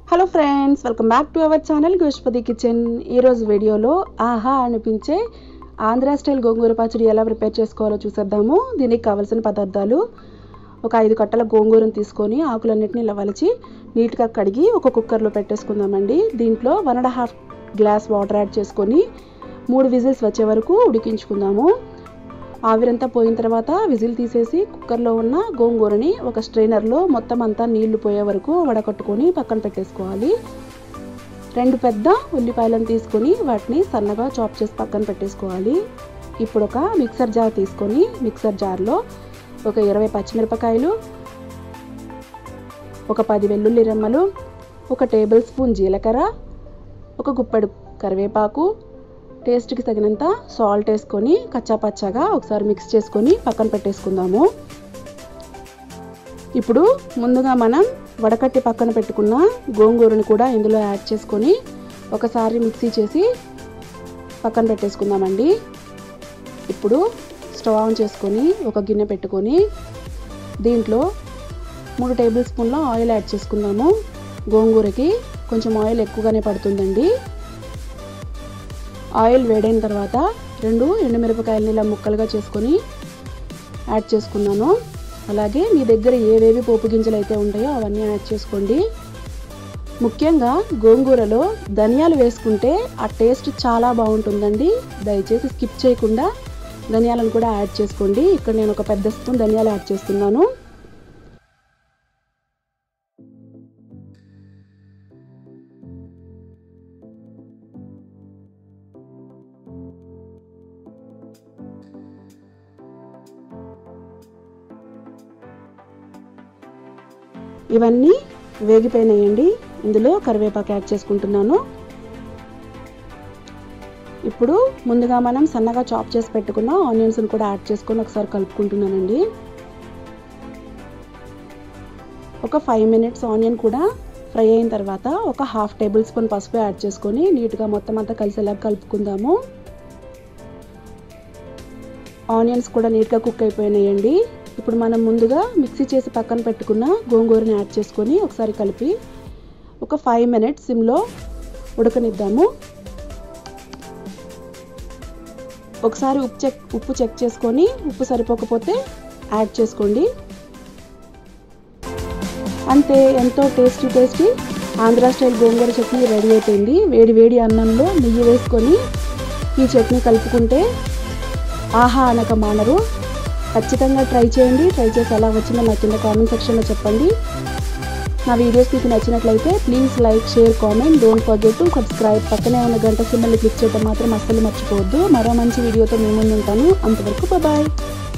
hello friends welcome back to our channel Goshpathi kitchen ఈరోజు వీడియోలో ఆహా అనిపించే ఆంధ్ర స్టైల్ గోంగూర పచ్చడి ఎలా ప్రిపేర్ చేసుకోవాలో చూసేద్దాము దీనికి కావాల్సిన పదార్థాలు ఒక ఐదు కట్టల గోంగూరను తీసుకొని ఆకులన్నిటిని ఇలా వలిచి నీట్గా కడిగి ఒక కుక్కర్లో పెట్టేసుకుందామండి దీంట్లో one and half glass water add చేసుకొని మూడు విజిల్స్ వచ్చే వరకు ఉడికించుకుందాము ఆవిరంతా పోయిన తర్వాత విజిల్ తీసేసి కుక్కర్లో ఉన్న గోంగూరని ఒక స్ట్రైనర్లో మొత్తం అంతా నీళ్లు పోయే వరకు వడకట్టుకొని పక్కన పెట్టేసుకోవాలి రెండు పెద్ద ఉల్లిపాయలను తీసుకొని వాటిని సన్నగా చాప్ చేసి పక్కన పెట్టేసుకోవాలి ఇప్పుడు ఒక మిక్సర్ జార్ తీసుకొని మిక్సర్ జార్లో ఒక ఇరవై పచ్చిమిరపకాయలు ఒక పది వెల్లుల్లి రెమ్మలు ఒక టేబుల్ స్పూన్ జీలకర్ర ఒక గుప్పెడు కరివేపాకు టేస్ట్కి తగినంత సాల్ట్ వేసుకొని కచ్చాపచ్చాగా ఒకసారి మిక్స్ చేసుకొని పక్కన పెట్టేసుకుందాము ఇప్పుడు ముందుగా మనం వడకట్టి పక్కన పెట్టుకున్న గోంగూరని కూడా ఇందులో యాడ్ చేసుకొని ఒకసారి మిక్సీ చేసి పక్కన పెట్టేసుకుందామండి ఇప్పుడు స్టవ్ ఆన్ చేసుకొని ఒక గిన్నె పెట్టుకొని దీంట్లో మూడు టేబుల్ స్పూన్ల ఆయిల్ యాడ్ చేసుకుందాము గోంగూరకి కొంచెం ఆయిల్ ఎక్కువగానే పడుతుందండి ఆయిల్ వేడైన తర్వాత రెండు ఎండుమిరపకాయలని ఇలా ముక్కలుగా చేసుకొని యాడ్ చేసుకున్నాను అలాగే మీ దగ్గర ఏవేవి పోపు గింజలు అయితే ఉంటాయో అవన్నీ యాడ్ చేసుకోండి ముఖ్యంగా గోంగూరలో ధనియాలు వేసుకుంటే ఆ టేస్ట్ చాలా బాగుంటుందండి దయచేసి స్కిప్ చేయకుండా ధనియాలను కూడా యాడ్ చేసుకోండి ఇక్కడ నేను ఒక పెద్ద స్పూన్ ధనియాలు యాడ్ చేస్తున్నాను ఇవన్నీ వేగిపోయినాయండి ఇందులో కరివేపాకు యాడ్ చేసుకుంటున్నాను ఇప్పుడు ముందుగా మనం సన్నగా చాప్ చేసి పెట్టుకున్న ఆనియన్స్ని కూడా యాడ్ చేసుకొని ఒకసారి కలుపుకుంటున్నానండి ఒక ఫైవ్ మినిట్స్ ఆనియన్ కూడా ఫ్రై అయిన తర్వాత ఒక హాఫ్ టేబుల్ స్పూన్ పసుపు యాడ్ చేసుకొని నీట్గా మొత్తం అంతా కలిసేలా కలుపుకుందాము ఆనియన్స్ కూడా నీట్గా కుక్ అయిపోయినాయండి ఇప్పుడు మనం ముందుగా మిక్సీ చేసి పక్కన పెట్టుకున్న గోంగూరని యాడ్ చేసుకొని ఒకసారి కలిపి ఒక ఫైవ్ మినిట్స్ సిమ్లో ఉడకనిద్దాము ఒకసారి ఉప్పు చెక్ ఉప్పు చెక్ చేసుకొని ఉప్పు సరిపోకపోతే యాడ్ చేసుకోండి అంతే ఎంతో tasty tasty Andhra style gongura chutney ready అయిపోయింది వేడి వేడి అన్నంలో నెయ్యి వేసుకొని ఈ చట్నీ కలుపుకుంటే ఆహా అనక మానరు ఖచ్చితంగా ట్రై చేయండి ట్రై చేసి ఎలా వచ్చిందో నా కింద కామెంట్ సెక్షన్లో చెప్పండి నా వీడియోస్ మీకు నచ్చినట్లయితే please like share comment don't forget to subscribe పక్కనే ఉన్న గంట సింబల్ని క్లిక్ చేయడం మాత్రం అస్సలు మర్చిపోవద్దు మరో మంచి వీడియోతో మీ ముందు ఉంటాను అంతవరకు బాయ్